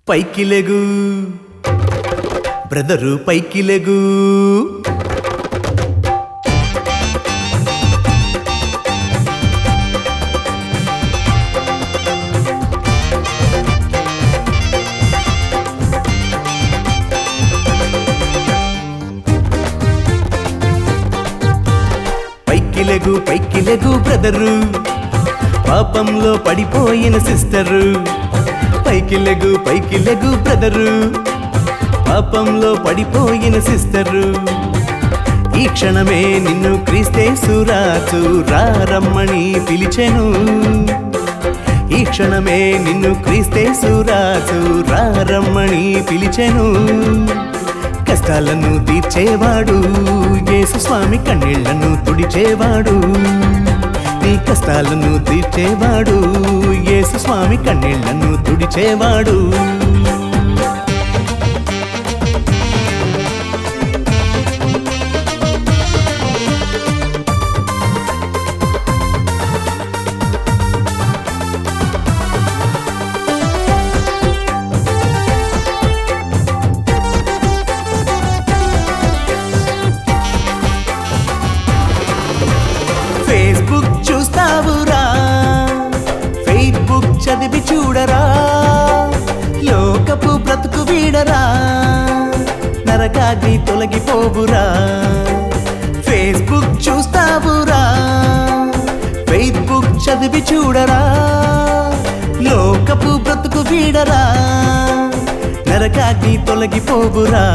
పైకి లెగు బ్రదరు పైకి లెగు పైకి లెగు పైకి లెగు బ్రదరు పాపంలో పడిపోయిన సిస్టరు పైకి లెగు పైకి లెగు బ్రదరు పాపంలో పడిపోయిన సిస్టరు ఈ క్షణమే నిన్ను క్రీస్తే సురాచు రమ్మని పిలిచెను ఈ క్షణమే నిన్ను క్రీస్తే సురాచు రమ్మని పిలిచెను కష్టాలను తీర్చేవాడు యేసు స్వామి కన్నీళ్లను తుడిచేవాడు నీ కష్టాలను తీర్చేవాడు యేసు స్వామి కన్నీళ్లను తుడిచేవాడు ఫేస్బుక్ చూస్తావురా ఫేస్బుక్ చదివి చూడరా లోకపు బ్రతుకు వీడరా నరకాగ్ని తొలగిపోవురా ఫేస్బుక్ చూస్తావురా ఫేస్బుక్ చదివి చూడరా లోకపు బ్రతుకు వీడరా నరకాగ్ని తొలగిపోవురా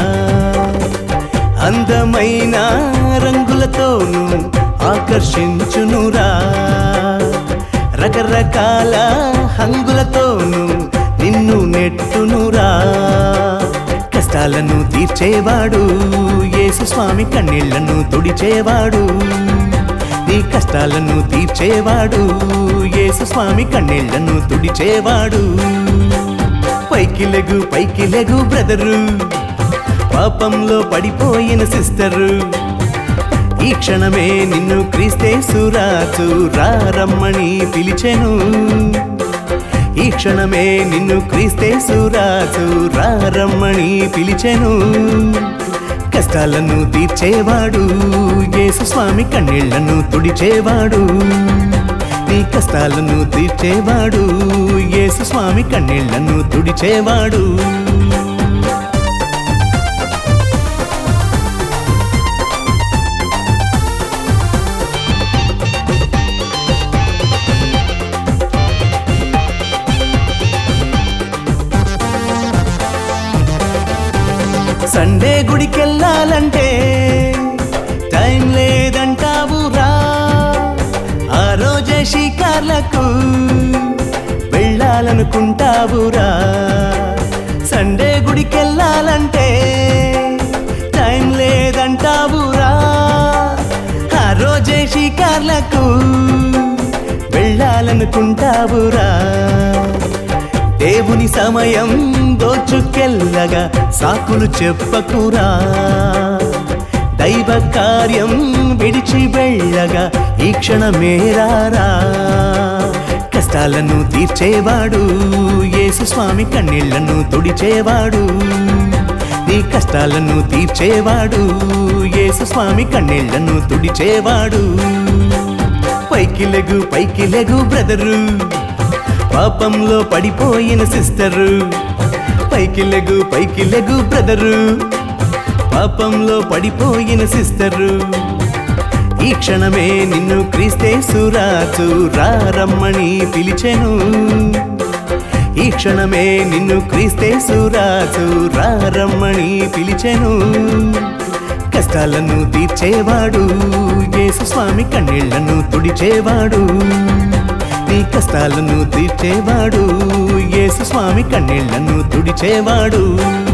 అందమైన రంగులతోనూ ఆకర్షించునురా రకరకాల హంగులతోనూ నిన్ను నెట్టునురా కష్టాలను తీర్చేవాడు యేసు స్వామి కన్నీళ్లను తుడిచేవాడు నీ కష్టాలను తీర్చేవాడు యేసు స్వామి కన్నీళ్లను తుడిచేవాడు పైకి లెగు పైకి లెగు బ్రదరు పాపంలో పడిపోయిన సిస్టరు ఈ క్షణమే నిన్ను క్రీస్తే సురాచు రమ్మని పిలిచెను ఈ క్షణమే నిన్ను క్రీస్తే సురాచు రమ్మని పిలిచెను కష్టాలను తీర్చేవాడు యేసు స్వామి కన్నీళ్లను తుడిచేవాడు నీ కష్టాలను తీర్చేవాడు యేసు స్వామి కన్నీళ్లను తుడిచేవాడు సండే గుడికెళ్ళాలంటే టైం లేదంటావురా ఆ రోజే షికార్లకు వెళ్ళాలనుకుంటావురా సండే గుడికెళ్ళాలంటే టైం లేదంటావురా ఆ రోజే షికార్లకు వెళ్ళాలనుకుంటావురా దేవుని సమయం దోచుకెళ్ళగా సాకులు చెప్పకురా దైవ కార్యం విడిచి వెళ్ళగా ఈ క్షణమేరారా కష్టాలను తీర్చేవాడు యేసు స్వామి కన్నీళ్లను తుడిచేవాడు నీ కష్టాలను తీర్చేవాడు యేసు స్వామి కన్నీళ్లను తుడిచేవాడు పైకి లెగు పైకి లెగు బ్రదరు పాపంలో పడిపోయిన సిస్టరు పైకి లెగు పైకి లెగు బ్రదరు పాపంలో పడిపోయిన సిస్టరు ఈ క్షణమే నిన్ను క్రీస్తే సురాచు రమ్మని పిలిచెను ఈ క్షణమే నిన్ను క్రీస్తే సురాచు రమ్మని పిలిచెను కష్టాలను తీర్చేవాడు యేసు స్వామి కన్నీళ్లను తుడిచేవాడు నీ కష్టాలను తీర్చేవాడు యేసు స్వామి కన్నీళ్లను తుడిచేవాడు